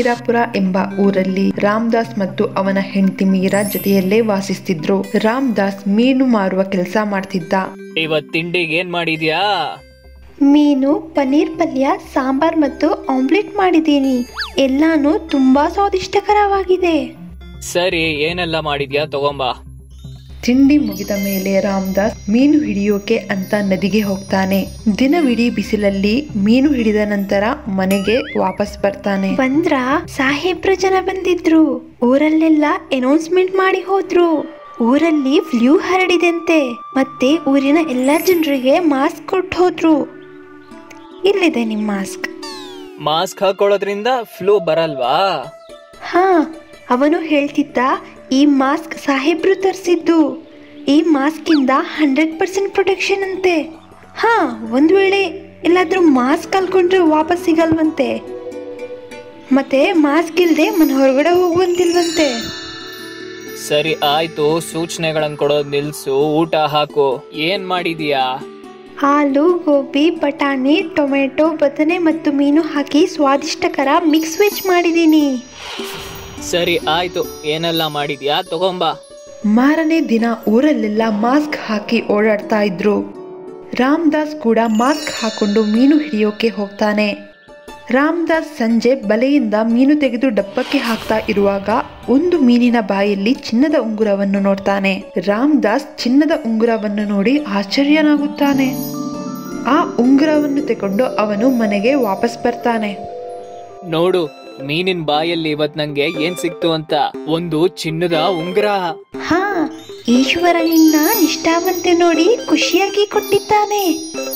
ಮೀರಾಪುರ ಎಂಬ ಊರಲ್ಲಿ ರಾಮದಾಸ್ ಮತ್ತು ಅವನ ಹೆಂಡತಿ ಮೀರಾ ಜೊತೆಯಲ್ಲೇ ವಾಸಿಸ್ತಿದ್ರು ರಾಮದಾಸ್ ಮೀನು ಮಾರುವ ಕೆಲಸ ಮಾಡ್ತಿದ್ದ ಇವತ್ ತಿಂಡಿಗೆ ಏನ್ ಮಾಡಿದ್ಯಾ ಮೀನು ಪನ್ನೀರ್ ಪಲ್ಯ ಸಾಂಬಾರ್ ಮತ್ತು ಆಮ್ಲೆಟ್ ಮಾಡಿದ್ದೀನಿ ಎಲ್ಲಾನು ತುಂಬಾ ಸ್ವಾದಿಷ್ಟಕರವಾಗಿದೆ ಸರಿ ಏನೆಲ್ಲ ಮಾಡಿದ್ಯಾ ತಗೊಂಬಾ ತಿಂಡಿ ಮುಗಿದ ಮೇಲೆ ರಾಮದಾಸ್ ಮೀನು ಹಿಡಿಯೋಕೆ ಅಂತ ನದಿಗೆ ಹೋಗ್ತಾನೆ ದಿನವಿಡೀ ಬಿಸಿಲಲ್ಲಿ ಮೀನು ಹಿಡಿದ ನಂತರ ಮನೆಗೆ ವಾಪಸ್ ಬರ್ತಾನೆ ಬಂದ್ರ ಸಾಹೇಬ್ರ ಜನ ಬಂದಿದ್ರು ಊರಲ್ಲೆಲ್ಲ ಅನೌನ್ಸ್ಮೆಂಟ್ ಮಾಡಿ ಹೋದ್ರು ಊರಲ್ಲಿ ಫ್ಲೂ ಹರಡಿದಂತೆ ಮತ್ತೆ ಊರಿನ ಎಲ್ಲ ಜನರಿಗೆ ಮಾಸ್ಕ್ ಕೊಟ್ಟು ಹೋದ್ರು ಇಲ್ಲಿದೆ ನಿಮ್ ಮಾಸ್ಕ್ ಮಾಸ್ಕ್ ಹಾಕೊಳ್ಳೋದ್ರಿಂದ ಫ್ಲೂ ಬರಲ್ವಾ ಹಾ ಅವನು ಹೇಳ್ತಿದ್ದ ಈ ಮಾಸ್ಕ್ ಸಾಹೇಬ್ರು ತರಿಸಿದ್ದು ಈ ಮಾಸ್ಕ್ ಇಂದ ಹಂಡ್ರೆಡ್ ಪರ್ಸೆಂಟ್ ಪ್ರೊಟೆಕ್ಷನ್ ಅಂತೆ ಹಾ ಒಂದ್ ವೇಳೆ ಎಲ್ಲಾದ್ರೂ ಮಾಸ್ಕ್ ಕಲ್ಕೊಂಡ್ರೆ ವಾಪಸ್ ಸಿಗಲ್ವಂತೆ ಮತ್ತೆ ಮಾಸ್ಕ್ ಇಲ್ದೆ ಮನೆ ಹೊರಗಡೆ ಹೋಗುವಂತಿಲ್ವಂತೆ ಸರಿ ಆಯ್ತು ಸೂಚನೆಗಳನ್ನ ಕೊಡೋದ್ ನಿಲ್ಸು ಊಟ ಹಾಕು ಏನ್ ಮಾಡಿದೀಯಾ ಹಾಲು ಗೋಬಿ ಬಟಾಣಿ ಟೊಮೆಟೊ ಬದನೆ ಮತ್ತು ಮೀನು ಹಾಕಿ ಸ್ವಾದಿಷ್ಟಕರ ಮಿಕ್ಸ್ ವೆಜ್ ಮಾಡಿದ್ದೀನಿ ಸರಿ ಆಯ್ತು ಏನೆಲ್ಲ ಮಾಡಿದ್ಯಾ ತಗೊಂಬಾ ಮಾರನೇ ದಿನ ಊರಲ್ಲೆಲ್ಲ ಮಾಸ್ಕ್ ಹಾಕಿ ಓಡಾಡ್ತಾ ಇದ್ರು ರಾಮದಾಸ್ ಕೂಡ ಮಾಸ್ಕ್ ಹಾಕೊಂಡು ಮೀನು ಹಿಡಿಯೋಕೆ ಹೋಗ್ತಾನೆ ರಾಮದಾಸ್ ಸಂಜೆ ಬಲೆಯಿಂದ ಮೀನು ತೆಗೆದು ಡಬ್ಬಕ್ಕೆ ಹಾಕ್ತಾ ಇರುವಾಗ ಒಂದು ಮೀನಿನ ಬಾಯಲ್ಲಿ ಚಿನ್ನದ ಉಂಗುರವನ್ನು ನೋಡ್ತಾನೆ ರಾಮದಾಸ್ ಚಿನ್ನದ ಉಂಗುರವನ್ನು ನೋಡಿ ಆಶ್ಚರ್ಯನಾಗುತ್ತಾನೆ ಆ ಉಂಗುರವನ್ನು ತಗೊಂಡು ಅವನು ಮನೆಗೆ ವಾಪಸ್ ಬರ್ತಾನೆ ನೋಡು ಮೀನಿನ ಬಾಯಲ್ಲಿ ಇವತ್ ನಂಗೆ ಏನ್ ಸಿಕ್ತು ಅಂತ ಒಂದು ಚಿನ್ನದ ಉಂಗ್ರ ಹಾ ಈಶ್ವರ ನಿನ್ನ ನಿಷ್ಠಾವಂತೆ ನೋಡಿ ಖುಷಿಯಾಗಿ ಕೊಟ್ಟಿದ್ದಾನೆ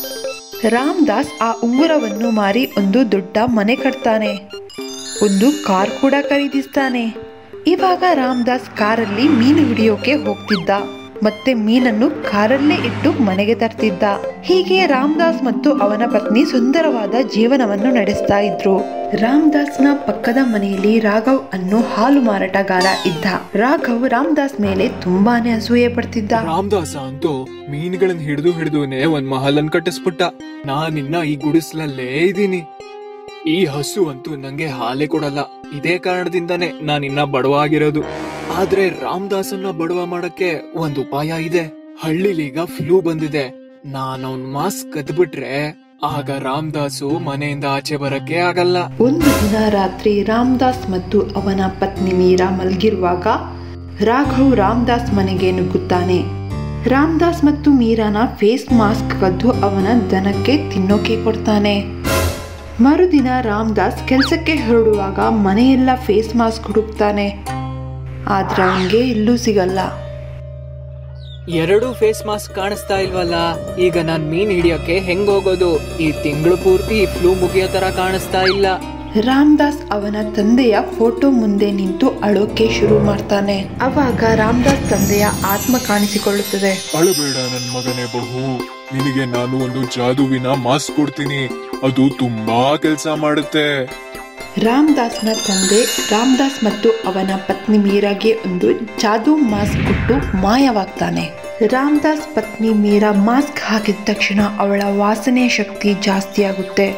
ರಾಮದಾಸ್ ಆ ಉಂಗುರವನ್ನು ಮಾರಿ ಒಂದು ದೊಡ್ಡ ಮನೆ ಕಟ್ತಾನೆ ಒಂದು ಕಾರ್ ಕೂಡ ಖರೀದಿಸ್ತಾನೆ ಇವಾಗ ರಾಮದಾಸ್ ಕಾರಲ್ಲಿ ಮೀನು ಹಿಡಿಯೋಕೆ ಹೋಗ್ತಿದ್ದ ಮತ್ತೆ ಮೀನನ್ನು ಕಾರಲ್ಲೇ ಇಟ್ಟು ಮನೆಗೆ ತರ್ತಿದ್ದ ಹೀಗೆ ರಾಮದಾಸ್ ಮತ್ತು ಅವನ ಪತ್ನಿ ಸುಂದರವಾದ ಜೀವನವನ್ನು ನಡೆಸ್ತಾ ಇದ್ರು ರಾಮದಾಸ್ನ ಪಕ್ಕದ ಮನೆಯಲ್ಲಿ ರಾಘವ್ ಅನ್ನೋ ಹಾಲು ಮಾರಾಟಗಾರ ಇದ್ದ ರಾಘವ್ ರಾಮದಾಸ್ ಮೇಲೆ ತುಂಬಾನೇ ಅಸೂಯೆ ಪಡ್ತಿದ್ದ ರಾಮದಾಸ ಅಂತೂ ಮೀನುಗಳನ್ನ ಹಿಡಿದು ಹಿಡಿದುನೆ ಒಂದ್ ಮಹಲನ್ ಕಟ್ಟಿಸ್ಬಿಟ್ಟ ನಾನಿನ್ನ ಈ ಗುಡಿಸ್ಲಲ್ಲೇ ಇದ್ದೀನಿ ಈ ಹಸು ಅಂತೂ ನಂಗೆ ಹಾಲೇ ಕೊಡಲ್ಲ ಇದೇ ಕಾರಣದಿಂದಾನೇ ನಾನಿನ್ನ ಬಡವ ಆಗಿರೋದು ಆದ್ರೆ ರಾಮದಾಸನ್ನ ಬಡವ ಮಾಡಕ್ಕೆ ಒಂದ್ ಉಪಾಯ ಇದೆ ಹಳ್ಳಿಲೀಗ ಫ್ಲೂ ಬಂದಿದೆ ನಾನ್ ಅವ್ನ್ ಮಾಸ್ಕ್ ಕದ್ಬಿಟ್ರೆ ಆಗ ರಾಮದಾಸು ಮನೆಯಿಂದ ಆಚೆ ಬರಕ್ಕೆ ಆಗಲ್ಲ ಒಂದು ದಿನ ರಾತ್ರಿ ರಾಮದಾಸ್ ಮತ್ತು ಅವನ ಪತ್ನಿ ಮೀರಾ ಮಲಗಿರುವಾಗ ರಾಘವ್ ರಾಮದಾಸ್ ಮನೆಗೆ ನುಗ್ಗುತ್ತಾನೆ ರಾಮದಾಸ್ ಮತ್ತು ಮೀರಾನ ಫೇಸ್ ಮಾಸ್ಕ್ ಕದ್ದು ಅವನ ದನಕ್ಕೆ ತಿನ್ನೋಕೆ ಕೊಡ್ತಾನೆ ಮರುದಿನ ರಾಮದಾಸ್ ಕೆಲಸಕ್ಕೆ ಹೊರಡುವಾಗ ಮನೆಯೆಲ್ಲ ಫೇಸ್ ಮಾಸ್ಕ್ ಹುಡುಕ್ತಾನೆ ಆದ್ರೆ ಅವನಿಗೆ ಎಲ್ಲೂ ಸಿಗಲ್ಲ ಎರಡು ಫೇಸ್ ಮಾಸ್ಕ್ ಕಾಣಿಸ್ತಾ ಇಲ್ವಲ್ಲ ಈಗ ನಾನ್ ಮೀನ್ ಹಿಡಿಯಕ್ಕೆ ಹೆಂಗ್ ಹೋಗೋದು ಈ ತಿಂಗಳು ಪೂರ್ತಿ ಫ್ಲೂ ಮುಗಿಯೋ ತರ ಕಾಣಿಸ್ತಾ ಇಲ್ಲ ರಾಮದಾಸ್ ಅವನ ತಂದೆಯ ಫೋಟೋ ಮುಂದೆ ನಿಂತು ಅಳೋಕೆ ಶುರು ಮಾಡ್ತಾನೆ ಅವಾಗ ರಾಮದಾಸ್ ತಂದೆಯ ಆತ್ಮ ಕಾಣಿಸಿಕೊಳ್ಳುತ್ತದೆ ಅಳಬೇಡ ನನ್ ಮಗನೇ ಬಹು ನಿನಗೆ ನಾನು ಒಂದು ಜಾದುವಿನ ಮಾಸ್ಕ್ ಕೊಡ್ತೀನಿ ಅದು ತುಂಬಾ ಕೆಲಸ ಮಾಡುತ್ತೆ ರಾಮದಾಸ್ನ ತಂದೆ ರಾಮದಾಸ್ ಮತ್ತು ಅವನ ಪತ್ನಿ ಮೀರಾಗೆ ಒಂದು ಜಾದೂ ಮಾಸ್ಕ್ ಕೊಟ್ಟು ಮಾಯವಾಗ್ತಾನೆ ರಾಮದಾಸ್ ಪತ್ನಿ ಮೀರಾ ಮಾಸ್ಕ್ ಹಾಕಿದ ತಕ್ಷಣ ಅವಳ ವಾಸನೆ ಶಕ್ತಿ ಜಾಸ್ತಿ ಆಗುತ್ತೆ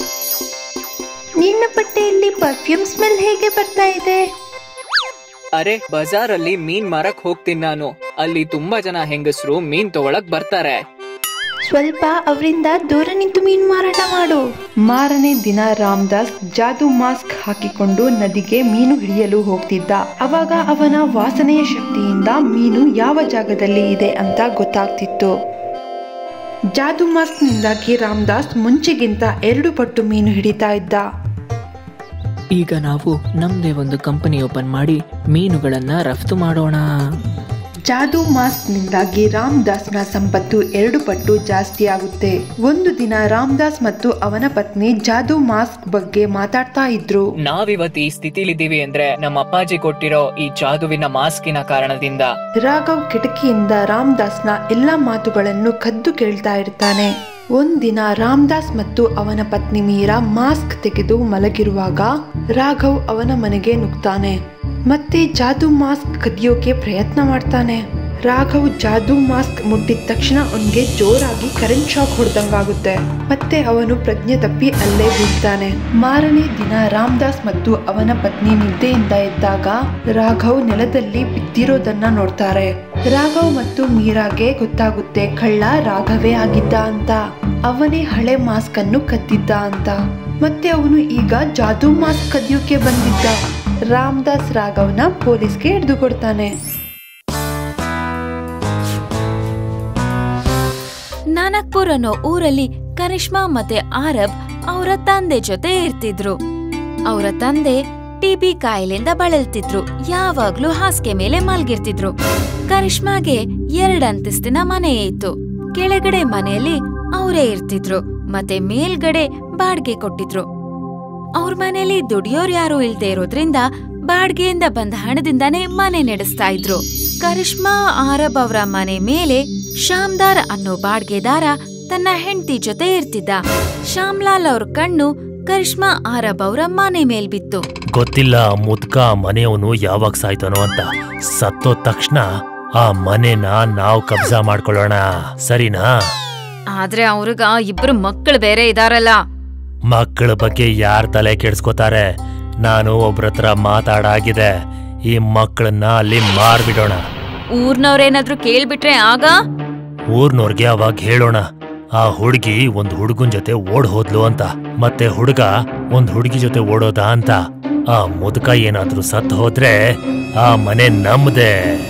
ನಿನ್ನ ಬಟ್ಟೆಯಲ್ಲಿ ಪರ್ಫ್ಯೂಮ್ ಸ್ಮೆಲ್ ಹೇಗೆ ಬರ್ತಾ ಇದೆ ಅರೆ ಬಜಾರಲ್ಲಿ ಮೀನ್ ಮಾರಕ್ ಹೋಗ್ತೀನಿ ನಾನು ಅಲ್ಲಿ ತುಂಬಾ ಜನ ಹೆಂಗಸರು ಮೀನ್ ತಗೊಳಕ್ ಬರ್ತಾರೆ ಸ್ವಲ್ಪ ಅವರಿಂದ ದೂರ ನಿಂತು ಮೀನು ಮಾರಾಟ ಮಾಡು ಮಾರನೇ ದಿನ ರಾಮದಾಸ್ ಜಾದೂ ಮಾಸ್ಕ್ ಹಾಕಿಕೊಂಡು ನದಿಗೆ ಮೀನು ಹಿಡಿಯಲು ಹೋಗ್ತಿದ್ದ ಅವಾಗ ಅವನ ವಾಸನೆಯ ಶಕ್ತಿಯಿಂದ ಮೀನು ಯಾವ ಜಾಗದಲ್ಲಿ ಇದೆ ಅಂತ ಗೊತ್ತಾಗ್ತಿತ್ತು ಜಾದೂ ಮಾಸ್ಕ್ನಿಂದಾಗಿ ರಾಮದಾಸ್ ಮುಂಚೆಗಿಂತ ಎರಡು ಪಟ್ಟು ಮೀನು ಹಿಡಿತಾ ಇದ್ದ ಈಗ ನಾವು ನಮ್ದೇ ಒಂದು ಕಂಪನಿ ಓಪನ್ ಮಾಡಿ ಮೀನುಗಳನ್ನ ರಫ್ತು ಮಾಡೋಣ ಜಾದೂ ಮಾಸ್ಕ್ನಿಂದಾಗಿ ರಾಮದಾಸ್ನ ಸಂಪತ್ತು ಎರಡು ಪಟ್ಟು ಜಾಸ್ತಿ ಆಗುತ್ತೆ ಒಂದು ದಿನ ರಾಮದಾಸ್ ಮತ್ತು ಅವನ ಪತ್ನಿ ಜಾದೂ ಮಾಸ್ಕ್ ಬಗ್ಗೆ ಮಾತಾಡ್ತಾ ಇದ್ರು ನಾವಿವತ್ತು ಈ ಸ್ಥಿತಿಲಿದ್ದೀವಿ ಅಂದ್ರೆ ನಮ್ಮ ಅಪ್ಪಾಜಿ ಕೊಟ್ಟಿರೋ ಈ ಜಾದುವಿನ ಮಾಸ್ಕಿನ ಕಾರಣದಿಂದ ರಾಘವ್ ಕಿಟಕಿಯಿಂದ ರಾಮದಾಸ್ನ ಎಲ್ಲ ಮಾತುಗಳನ್ನು ಕದ್ದು ಕೇಳ್ತಾ ಇರ್ತಾನೆ ಒಂದಿನ ರಾಮದಾಸ್ ಮತ್ತು ಅವನ ಪತ್ನಿ ಮೀರಾ ಮಾಸ್ಕ್ ತೆಗೆದು ಮಲಗಿರುವಾಗ ರಾಘವ್ ಅವನ ಮನೆಗೆ ನುಗ್ತಾನೆ ಮತ್ತೆ ಜಾದೂ ಮಾಸ್ಕ್ ಕದಿಯೋಕೆ ಪ್ರಯತ್ನ ಮಾಡ್ತಾನೆ ರಾಘವ್ ಜಾದೂ ಮಾಸ್ಕ್ ಮುಟ್ಟಿದ ತಕ್ಷಣ ಅವನಿಗೆ ಜೋರಾಗಿ ಕರೆಂಟ್ ಶಾಕ್ ಹೊಡೆದಂಗಾಗುತ್ತೆ ಮತ್ತೆ ಅವನು ಪ್ರಜ್ಞೆ ತಪ್ಪಿ ಅಲ್ಲೇ ಬೀಳ್ತಾನೆ ಮಾರನೇ ದಿನ ರಾಮದಾಸ್ ಮತ್ತು ಅವನ ಪತ್ನಿ ನಿದ್ದೆಯಿಂದ ಎದ್ದಾಗ ರಾಘವ್ ನೆಲದಲ್ಲಿ ಬಿದ್ದಿರೋದನ್ನ ನೋಡ್ತಾರೆ ರಾಘವ್ ಮತ್ತು ಮೀರಾಗೆ ಗೊತ್ತಾಗುತ್ತೆ ಕಳ್ಳ ರಾಘವೇ ಆಗಿದ್ದ ಅಂತ ಅವನೇ ಹಳೆ ಮಾಸ್ಕ್ ಅನ್ನು ಕದ್ದಿದ್ದ ಅಂತ ಮತ್ತೆ ಅವನು ಈಗ ಜಾದೂ ಮಾಸ್ಕ್ ಕದಿಯೋಕೆ ಬಂದಿದ್ದ ರಾಮದಾಸ್ ರಾಘವ್ನ ಪೊಲೀಸ್ಗೆ ಹಿಡಿದು ಕೊಡ್ತಾನೆ ನಾನಕ್ಪುರ್ ಅನ್ನೋ ಊರಲ್ಲಿ ಕರಿಷ್ಮಾ ಮತ್ತೆ ಆರಬ್ ಅವರ ತಂದೆ ಜೊತೆ ಇರ್ತಿದ್ರು ಅವರ ತಂದೆ ಟಿಬಿ ಕಾಯಿಲೆಯಿಂದ ಬಳಲ್ತಿದ್ರು ಯಾವಾಗ್ಲೂ ಹಾಸಿಗೆ ಮೇಲೆ ಮಲ್ಗಿರ್ತಿದ್ರು ಕರಿಷ್ಮಾಗೆ ಎರಡ್ ಅಂತಸ್ತಿನ ಮನೆ ಇತ್ತು ಕೆಳಗಡೆ ಮನೆಯಲ್ಲಿ ಅವರೇ ಇರ್ತಿದ್ರು ಮತ್ತೆ ಮೇಲ್ಗಡೆ ಬಾಡ್ಗೆ ಕೊಟ್ಟಿದ್ರು ಅವ್ರ ಮನೇಲಿ ದುಡಿಯೋರ್ ಯಾರು ಇಲ್ದೇ ಇರೋದ್ರಿಂದ ಬಾಡ್ಗೆಯಿಂದ ಬಂದ ಹಣದಿಂದಾನೇ ಮನೆ ನಡೆಸ್ತಾ ಇದ್ರು ಕರಿಷ್ಮಾ ಆರಬ್ ಅವರ ಮನೆ ಮೇಲೆ ಶ್ಯಾಮ್ದಾರ್ ಅನ್ನೋ ಬಾಡ್ಗೆದಾರ ತನ್ನ ಹೆಂಡತಿ ಜೊತೆ ಇರ್ತಿದ್ದ ಶ್ಯಾಮ್ಲಾಲ್ ಅವ್ರ ಕಣ್ಣು ಕರಿಷ್ಮಾ ಆರಬ್ ಅವರ ಮನೆ ಮೇಲ್ ಬಿತ್ತು ಗೊತ್ತಿಲ್ಲ ಮುದ್ಕ ಮನೆಯವನು ಯಾವಾಗ ಸಾಯ್ತಾನೋ ಅಂತ ಸತ್ತೋದ ತಕ್ಷಣ ಆ ಮನೆನ ನಾವು ಕಬ್ಜಾ ಮಾಡ್ಕೊಳ್ಳೋಣ ಸರಿನಾ ಆದ್ರೆ ಅವ್ರಿಗ ಇಬ್ರು ಮಕ್ಕಳು ಬೇರೆ ಇದಾರಲ್ಲ ಮಕ್ಕಳ ಬಗ್ಗೆ ಯಾರ್ ತಲೆ ಕೆಡ್ಸ್ಕೊತಾರೆ ನಾನು ಒಬ್ರ ಹತ್ರ ಮಾತಾಡಾಗಿದೆ ಈ ಮಕ್ಕಳನ್ನ ಅಲ್ಲಿ ಮಾರ್ಬಿಡೋಣ ಊರ್ನವ್ರೇನಾದ್ರೂ ಕೇಳ್ಬಿಟ್ರೆ ಆಗ ಊರ್ನೋರ್ಗೆ ಅವಾಗ ಹೇಳೋಣ ಆ ಹುಡುಗಿ ಒಂದ್ ಹುಡುಗನ್ ಜೊತೆ ಓಡ್ ಹೋದ್ಲು ಅಂತ ಮತ್ತೆ ಹುಡುಗ ಒಂದ್ ಹುಡುಗಿ ಜೊತೆ ಓಡೋದ ಅಂತ ಆ ಮುದುಕ ಏನಾದ್ರೂ ಸತ್ ಹೋದ್ರೆ ಆ ಮನೆ ನಮ್ದೇ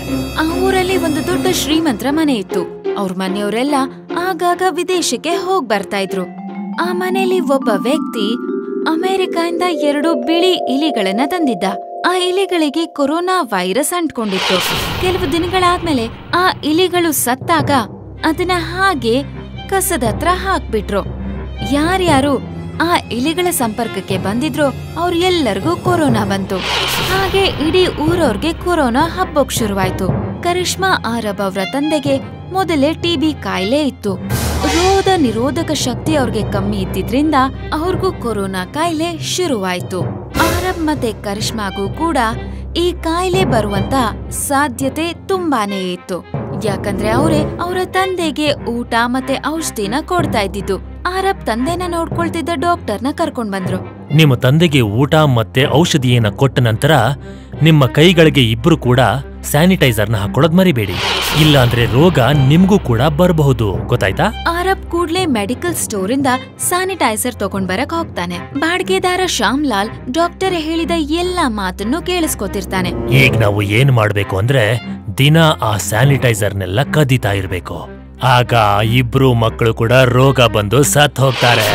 ಆ ಊರಲ್ಲಿ ಒಂದು ದೊಡ್ಡ ಶ್ರೀಮಂತರ ಮನೆ ಇತ್ತು ಅವ್ರ ಮನೆಯವರೆಲ್ಲ ಆಗಾಗ ವಿದೇಶಕ್ಕೆ ಹೋಗ್ ಬರ್ತಾ ಇದ್ರು ಆ ಮನೆಯಲ್ಲಿ ಒಬ್ಬ ವ್ಯಕ್ತಿ ಅಮೆರಿಕದಿಂದ ಎರಡು ಬಿಳಿ ಇಲಿಗಳನ್ನ ತಂದಿದ್ದ ಆ ಇಲಿಗಳಿಗೆ ಕೊರೋನಾ ವೈರಸ್ ಅಂಟ್ಕೊಂಡಿತ್ತು ಕೆಲವು ದಿನಗಳಾದ್ಮೇಲೆ ಆ ಇಲಿಗಳು ಸತ್ತಾಗ ಅದನ್ನ ಹಾಗೆ ಕಸದ ಹತ್ರ ಹಾಕ್ಬಿಟ್ರು ಯಾರ್ಯಾರು ಆ ಇಲಿಗಳ ಸಂಪರ್ಕಕ್ಕೆ ಬಂದಿದ್ರು ಅವ್ರ ಎಲ್ಲರಿಗೂ ಕೊರೋನಾ ಬಂತು ಹಾಗೆ ಇಡೀ ಊರವ್ರಿಗೆ ಕೊರೋನಾ ಹಬ್ಬೋಕ್ ಶುರುವಾಯ್ತು ಕರಿಷ್ಮಾ ಆರಬ್ ಅವರ ತಂದೆಗೆ ಮೊದಲೇ ಟಿಬಿ ಕಾಯಿಲೆ ಇತ್ತು ರೋಗ ನಿರೋಧಕ ಶಕ್ತಿ ಅವ್ರಿಗೆ ಕಮ್ಮಿ ಇದ್ದಿದ್ರಿಂದ ಅವ್ರಿಗೂ ಕೊರೋನಾ ಕಾಯಿಲೆ ಶುರುವಾಯ್ತು ಆರಬ್ ಮತ್ತೆ ಕರಿಷ್ಮಾಗೂ ಕೂಡ ಈ ಕಾಯಿಲೆ ಬರುವಂತ ಸಾಧ್ಯತೆ ತುಂಬಾನೇ ಇತ್ತು ಯಾಕಂದ್ರೆ ಅವರೇ ಅವರ ತಂದೆಗೆ ಊಟ ಮತ್ತೆ ಔಷಧಿನ ಕೊಡ್ತಾ ಇದ್ದಿದ್ದು ಆರಬ್ ತಂದೆನ ನೋಡ್ಕೊಳ್ತಿದ್ದ ಡಾಕ್ಟರ್ನ ಕರ್ಕೊಂಡ್ ಬಂದ್ರು ನಿಮ್ಮ ತಂದೆಗೆ ಊಟ ಮತ್ತೆ ಔಷಧಿಯನ್ನ ಕೊಟ್ಟ ನಂತರ ನಿಮ್ಮ ಕೈಗಳಿಗೆ ಇಬ್ರು ಕೂಡ ಸ್ಯಾನಿಟೈಸರ್ನ ಹಾಕೊಳ್ಳೋದ್ ಮರಿಬೇಡಿ ಇಲ್ಲಾಂದ್ರೆ ರೋಗ ನಿಮ್ಗೂ ಕೂಡ ಬರಬಹುದು ಗೊತ್ತಾಯ್ತಾ ಆರಬ್ ಕೂಡ್ಲೆ ಮೆಡಿಕಲ್ ಸ್ಟೋರ್ ಇಂದ ಸ್ಯಾನಿಟೈಸರ್ ತಗೊಂಡ್ ಬರಕ್ ಹೋಗ್ತಾನೆ ಬಾಡ್ಗೆದಾರ ಶ್ಯಾಮ್ಲಾಲ್ ಡಾಕ್ಟರ್ ಹೇಳಿದ ಎಲ್ಲಾ ಮಾತನ್ನು ಕೇಳಿಸ್ಕೊತಿರ್ತಾನೆ ಈಗ ನಾವು ಏನ್ ಮಾಡ್ಬೇಕು ಅಂದ್ರೆ ದಿನ ಆ ಸ್ಯಾನಿಟೈಸರ್ನೆಲ್ಲ ಕದೀತಾ ಇರ್ಬೇಕು ಆಗ ಇಬ್ರು ಮಕ್ಕಳು ಕೂಡ ರೋಗ ಬಂದು ಸತ್ ಹೋಗ್ತಾರೆ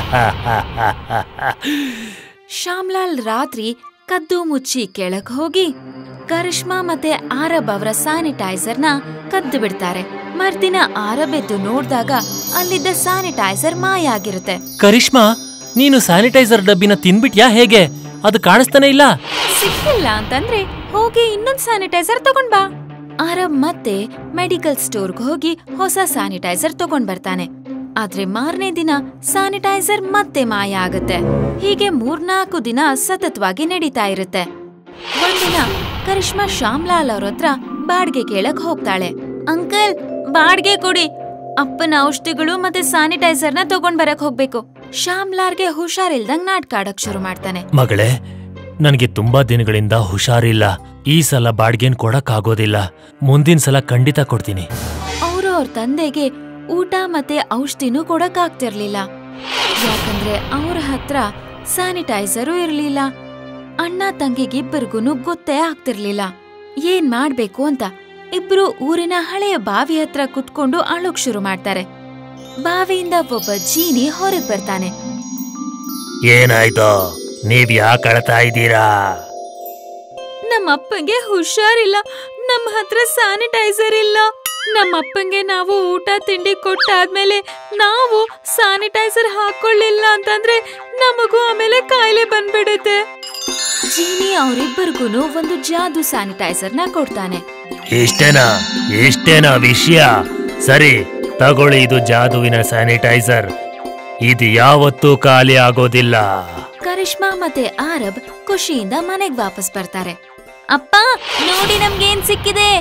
ಶ್ಯಾಮ್ಲಾಲ್ ರಾತ್ರಿ ಕದ್ದು ಮುಚ್ಚಿ ಕೆಳಗ್ ಹೋಗಿ ಕರಿಷ್ಮಾ ಮತ್ತೆ ಆರಬ್ ಅವರ ಸ್ಯಾನಿಟೈಸರ್ನ ಕದ್ದು ಬಿಡ್ತಾರೆ ಮರ್ದಿನ ಆರಬ್ ಎದ್ದು ನೋಡ್ದಾಗ ಅಲ್ಲಿದ್ದ ಸ್ಯಾನಿಟೈಸರ್ ಮಾಯ ಆಗಿರುತ್ತೆ ಕರಿಷ್ಮಾ ನೀನು ಸ್ಯಾನಿಟೈಸರ್ ಡಬ್ಬಿನ ತಿನ್ಬಿಟ್ಯಾ ಹೇಗೆ ಅದು ಕಾಣಿಸ್ತಾನೆ ಇಲ್ಲ ಸಿಕ್ಕಿಲ್ಲ ಅಂತಂದ್ರೆ ಹೋಗಿ ಇನ್ನೊಂದ್ ಸ್ಯಾನಿಟೈಸರ್ ತಗೊಂಡ್ ಬಾ ಆರಬ್ ಮತ್ತೆ ಮೆಡಿಕಲ್ ಸ್ಟೋರ್ಗ್ ಹೋಗಿ ಹೊಸ ಸ್ಯಾನಿಟೈಸರ್ ತಗೊಂಡ್ ಬರ್ತಾನೆ ಆದ್ರೆ ಮಾರನೇ ದಿನ ಸ್ಯಾನಿಟೈಸರ್ ಮತ್ತೆ ಮಾಯ ಆಗತ್ತೆ ಹೀಗೆ ಮೂರ್ನಾಲ್ಕು ದಿನ ಸತತವಾಗಿ ನಡೀತಾ ಇರುತ್ತೆ ಒಂದಿನ ಕರಿಷ್ಮಾ ಶ್ಯಾಮ್ಲಾಲ್ ಅವ್ರ ಹತ್ರ ಬಾಡ್ಗೆ ಕೇಳಕ್ ಹೋಗ್ತಾಳೆ ಅಂಕಲ್ ಬಾಡ್ಗೆ ಕೊಡಿ ಅಪ್ಪನ ಔಷಧಿಗಳು ಮತ್ತೆ ಸ್ಯಾನಿಟೈಸರ್ನ ತಗೊಂಡ್ ಬರಕ್ ಹೋಗ್ಬೇಕು ಶ್ಯಾಮ್ಲಾರ್ಗೆ ಹುಷಾರಿಲ್ದಂಗ್ ನಾಟ್ಕ ಆಡಕ್ ಶುರು ಮಾಡ್ತಾನೆ ಮಗಳೇ ನನಗೆ ತುಂಬಾ ದಿನಗಳಿಂದ ಹುಷಾರಿಲ್ಲ ಈ ಸಲ ಬಾಡ್ಗೆನ್ ಕೊಡಕ್ಕಾಗೋದಿಲ್ಲ ಮುಂದಿನ ಸಲ ಖಂಡಿತ ಕೊಡ್ತೀನಿ ಅವರು ಅವ್ರ ತಂದೆಗೆ ಊಟ ಮತ್ತೆ ಔಷಧಿನೂ ಕೊಡಕ್ ಆಗ್ತಿರ್ಲಿಲ್ಲ ಯಾಕಂದ್ರೆ ಅವ್ರ ಹತ್ರ ಸ್ಯಾನಿಟೈಸರು ಇರ್ಲಿಲ್ಲ ಅಣ್ಣ ತಂಗಿಗಿಬ್ಬರಿಗೂ ಗೊತ್ತೇ ಆಗ್ತಿರ್ಲಿಲ್ಲ ಏನ್ ಮಾಡ್ಬೇಕು ಅಂತ ಇಬ್ರು ಊರಿನ ಹಳೆಯ ಬಾವಿ ಹತ್ರ ಕುತ್ಕೊಂಡು ಅಳೋಕ್ ಶುರು ಮಾಡ್ತಾರೆ ಬಾವಿಯಿಂದ ಒಬ್ಬ ಜೀನಿ ಹೊರಗ್ ಬರ್ತಾನೆ ಏನಾಯ್ತು ನೀವ್ ಯಾಕೆ ಅಳ್ತಾ ಇದ್ದೀರಾ ನಮ್ಮ ಅಪ್ಪಂಗೆ ಹುಷಾರಿಲ್ಲ ನಮ್ಮ ಹತ್ರ ಸ್ಯಾನಿಟೈಸರ್ ಇಲ್ಲ ನಮ್ಮ ಅಪ್ಪಂಗೆ ನಾವು ಊಟ ತಿಂಡಿ ಕೊಟ್ಟಾದ್ಮೇಲೆ ನಾವು ಸ್ಯಾನಿಟೈಸರ್ ಹಾಕೊಳ್ಳಿಲ್ಲ ಅಂತಂದ್ರೆ ನಮಗೂ ಆಮೇಲೆ ಕಾಯಿಲೆ ಬಂದ್ಬಿಡುತ್ತೆ ಜೀನಿ ಅವರಿಬ್ಬರಿಗೂ ಒಂದು ಜಾದು ಸ್ಯಾನಿಟೈಸರ್ನ ಕೊಡ್ತಾನೆ ಇಷ್ಟೇನಾ ಇಷ್ಟೇನಾ ವಿಷಯ ಸರಿ ತಗೊಳ್ಳಿ ಇದು ಜಾದುವಿನ ಸ್ಯಾನಿಟೈಸರ್ ಇದು ಯಾವತ್ತೂ ಖಾಲಿ ಆಗೋದಿಲ್ಲ ಕರಿಷ್ಮಾ ಮತ್ತೆ ಆರಬ್ ಖುಷಿಯಿಂದ ಮನೆಗ್ ವಾಪಸ್ ಬರ್ತಾರೆ ಅಪ್ಪ ನೋಡಿ ನಮ್ಗೇನ್ ಸಿಕ್ಕಿದೆ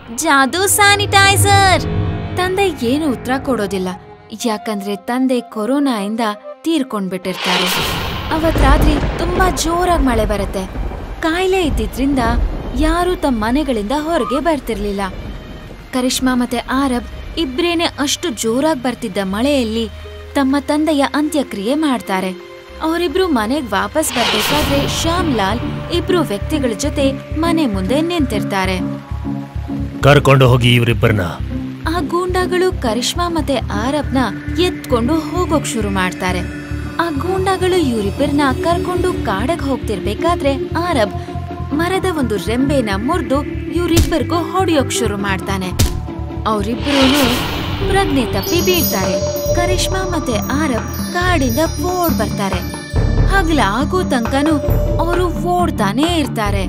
ಜಾದೂ ಸ್ಯಾನಿಟೈಸರ್ ತಂದೆ ಏನು ಉತ್ತರ ಕೊಡೋದಿಲ್ಲ ಯಾಕಂದ್ರೆ ತಂದೆ ಕೊರೋನಾಯಿಂದ ತೀರ್ಕೊಂಡ್ಬಿಟ್ಟಿರ್ತಾರೆ ಅವತ್ ರಾತ್ರಿ ತುಂಬಾ ಜೋರಾಗಿ ಮಳೆ ಬರುತ್ತೆ ಕಾಯಿಲೆ ಇದ್ದಿದ್ರಿಂದ ಯಾರು ತಮ್ಮ ಮನೆಗಳಿಂದ ಹೊರಗೆ ಬರ್ತಿರ್ಲಿಲ್ಲ ಕರಿಷ್ಮಾ ಮತ್ತೆ ಆರಬ್ ಇಬ್ರೇನೆ ಅಷ್ಟು ಜೋರಾಗಿ ಬರ್ತಿದ್ದ ಮಳೆಯಲ್ಲಿ ತಮ್ಮ ತಂದೆಯ ಅಂತ್ಯಕ್ರಿಯೆ ಮಾಡ್ತಾರೆ ಅವರಿಬ್ರು ಮನೆಗ್ ವಾಪಸ್ ಬರ್ಬೇಕಾದ್ರೆ ಶ್ಯಾಮ್ ಲಾಲ್ ಇಬ್ರು ವ್ಯಕ್ತಿಗಳ ಜೊತೆ ಮನೆ ಮುಂದೆ ನಿಂತಿರ್ತಾರೆ ಕರ್ಕೊಂಡು ಹೋಗಿ ಇವರಿಬ್ಬರನ್ನ ಆ ಗೂಂಡಾಗಳು ಕರಿಷ್ಮಾ ಮತ್ತೆ ಆರಬ್ನ ಎತ್ಕೊಂಡು ಹೋಗೋಕ್ ಶುರು ಮಾಡ್ತಾರೆ ಆ ಗೂಂಡಾಗಳು ಇವರಿಬ್ಬರನ್ನ ಕರ್ಕೊಂಡು ಕಾಡಕ್ ಹೋಗ್ತಿರ್ಬೇಕಾದ್ರೆ ಆರಬ್ ಮರದ ಒಂದು ರೆಂಬೆನ ಮುರಿದು ಇವರಿಬ್ಬರಿಗೂ ಹೊಡೆಯೋಕ್ ಶುರು ಮಾಡ್ತಾನೆ ಅವರಿಬ್ಬರೂ ಪ್ರಜ್ಞೆ ತಪ್ಪಿ ಬೀಳ್ತಾರೆ ಕರಿಷ್ಮಾ ಮತ್ತೆ ಆರಬ್ ಕಾಡಿಂದ ಓಡ್ ಬರ್ತಾರೆ ಹಗಲ ಆಗೋ ತನಕನೂ ಅವರು ಓಡ್ತಾನೇ ಇರ್ತಾರೆ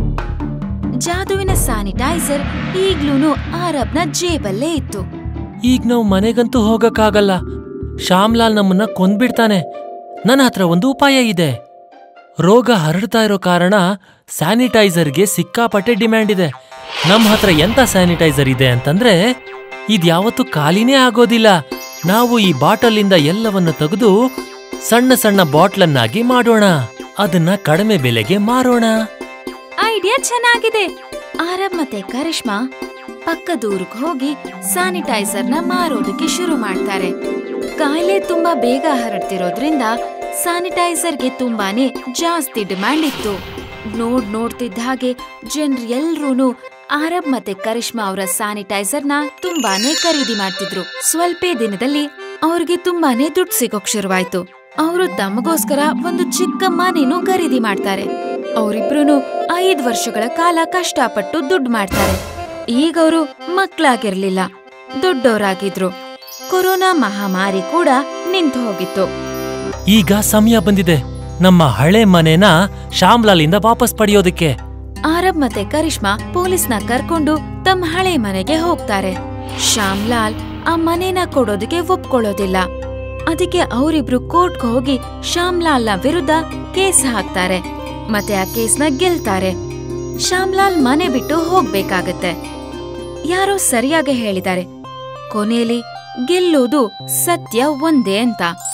ಜಾದುವಿನ ಸ್ಯಾನಿಟೈಸರ್ ಈಗ್ಲೂನು ಆರಬ್ನ ಜೇಬಲ್ಲೇ ಇತ್ತು ಈಗ ನಾವು ಮನೆಗಂತೂ ಹೋಗಕ್ಕಾಗಲ್ಲ ಶ್ಯಾಮ್ಲಾಲ್ ನಮ್ಮನ್ನ ಕೊಂದ್ಬಿಡ್ತಾನೆ ನನ್ನ ಹತ್ರ ಒಂದು ಉಪಾಯ ಇದೆ ರೋಗ ಹರಡ್ತಾ ಇರೋ ಕಾರಣ ಸ್ಯಾನಿಟೈಸರ್ಗೆ ಸಿಕ್ಕಾಪಟ್ಟೆ ಡಿಮ್ಯಾಂಡ್ ಇದೆ ನಮ್ಮ ಹತ್ರ ಎಂತ ಸ್ಯಾನಿಟೈಸರ್ ಇದೆ ಅಂತಂದ್ರೆ ಇದ್ಯಾವತ್ತೂ ಖಾಲಿನೇ ಆಗೋದಿಲ್ಲ ನಾವು ಈ ಬಾಟಲಿಂದ ಎಲ್ಲವನ್ನು ತೆಗೆದು ಸಣ್ಣ ಸಣ್ಣ ಬಾಟ್ಲನ್ನಾಗಿ ಮಾಡೋಣ ಅದನ್ನ ಕಡಿಮೆ ಬೆಲೆಗೆ ಮಾರೋಣ ಐಡಿಯಾ ಚೆನ್ನಾಗಿದೆ ಆರಬ್ ಮತ್ತೆ ಕರಿಷ್ಮಾ ಪಕ್ಕದೂರ್ಗ್ ಹೋಗಿ ಸ್ಯಾನಿಟೈಸರ್ನ ಮಾರೋದಕ್ಕೆ ಶುರು ಮಾಡ್ತಾರೆ ಕಾಯಿಲೆ ತುಂಬಾ ಬೇಗ ಹರಡ್ತಿರೋದ್ರಿಂದ ಸ್ಯಾನಿಟೈಸರ್ಗೆ ತುಂಬಾನೇ ಜಾಸ್ತಿ ಡಿಮ್ಯಾಂಡ್ ಇತ್ತು ನೋಡ್ ನೋಡ್ತಿದ್ದ ಹಾಗೆ ಜನರು ಎಲ್ರೂನು ಆರಬ್ ಮತ್ತೆ ಕರಿಷ್ಮಾ ಅವರ ಸ್ಯಾನಿಟೈಸರ್ನ ತುಂಬಾನೇ ಖರೀದಿ ಮಾಡ್ತಿದ್ರು ಸ್ವಲ್ಪ ದಿನದಲ್ಲಿ ಅವ್ರಿಗೆ ತುಂಬಾನೇ ದುಡ್ಡು ಸಿಗೋಕ್ ಶುರುವಾಯ್ತು ಅವರು ತಮಗೋಸ್ಕರ ಒಂದು ಚಿಕ್ಕ ಮನೆನೂ ಖರೀದಿ ಮಾಡ್ತಾರೆ ಅವರಿಬ್ರು ಐದ್ ವರ್ಷಗಳ ಕಾಲ ಕಷ್ಟಪಟ್ಟು ದುಡ್ಡು ಮಾಡ್ತಾರೆ ಈಗ ಅವರು ಮಕ್ಳಾಗಿರ್ಲಿಲ್ಲ ದೊಡ್ಡವರಾಗಿದ್ರು ಕೊರೋನಾ ಮಹಾಮಾರಿ ಕೂಡ ನಿಂತು ಹೋಗಿತ್ತು ಈಗ ಸಮಯ ಬಂದಿದೆ ನಮ್ಮ ಹಳೆ ಮನೆನ ಶ್ಯಾಮ್ಲಾಲಿಂದ ವಾಪಸ್ ಪಡೆಯೋದಕ್ಕೆ ಆರಬ್ ಮತ್ತೆ ಕರಿಷ್ಮಾ ಪೊಲೀಸ್ನ ಕರ್ಕೊಂಡು ತಮ್ಮ ಹಳೆ ಮನೆಗೆ ಹೋಗ್ತಾರೆ ಶ್ಯಾಮ್ಲಾಲ್ ಆ ಮನೆನ ಕೊಡೋದಕ್ಕೆ ಒಪ್ಕೊಳ್ಳೋದಿಲ್ಲ ಅದಕ್ಕೆ ಅವರಿಬ್ರು ಕೋರ್ಟ್ಗೆ ಹೋಗಿ ಶ್ಯಾಮ್ಲಾಲ್ನ ವಿರುದ್ಧ ಕೇಸ್ ಹಾಕ್ತಾರೆ ಮತ್ತೆ ಆ ಕೇಸ್ನ ಗೆಲ್ತಾರೆ ಶ್ಯಾಮ್ಲಾಲ್ ಮನೆ ಬಿಟ್ಟು ಹೋಗ್ಬೇಕಾಗತ್ತೆ ಯಾರೋ ಸರಿಯಾಗಿ ಹೇಳಿದ್ದಾರೆ ಕೊನೆಯಲ್ಲಿ ಗೆಲ್ಲೋದು ಸತ್ಯ ಒಂದೇ ಅಂತ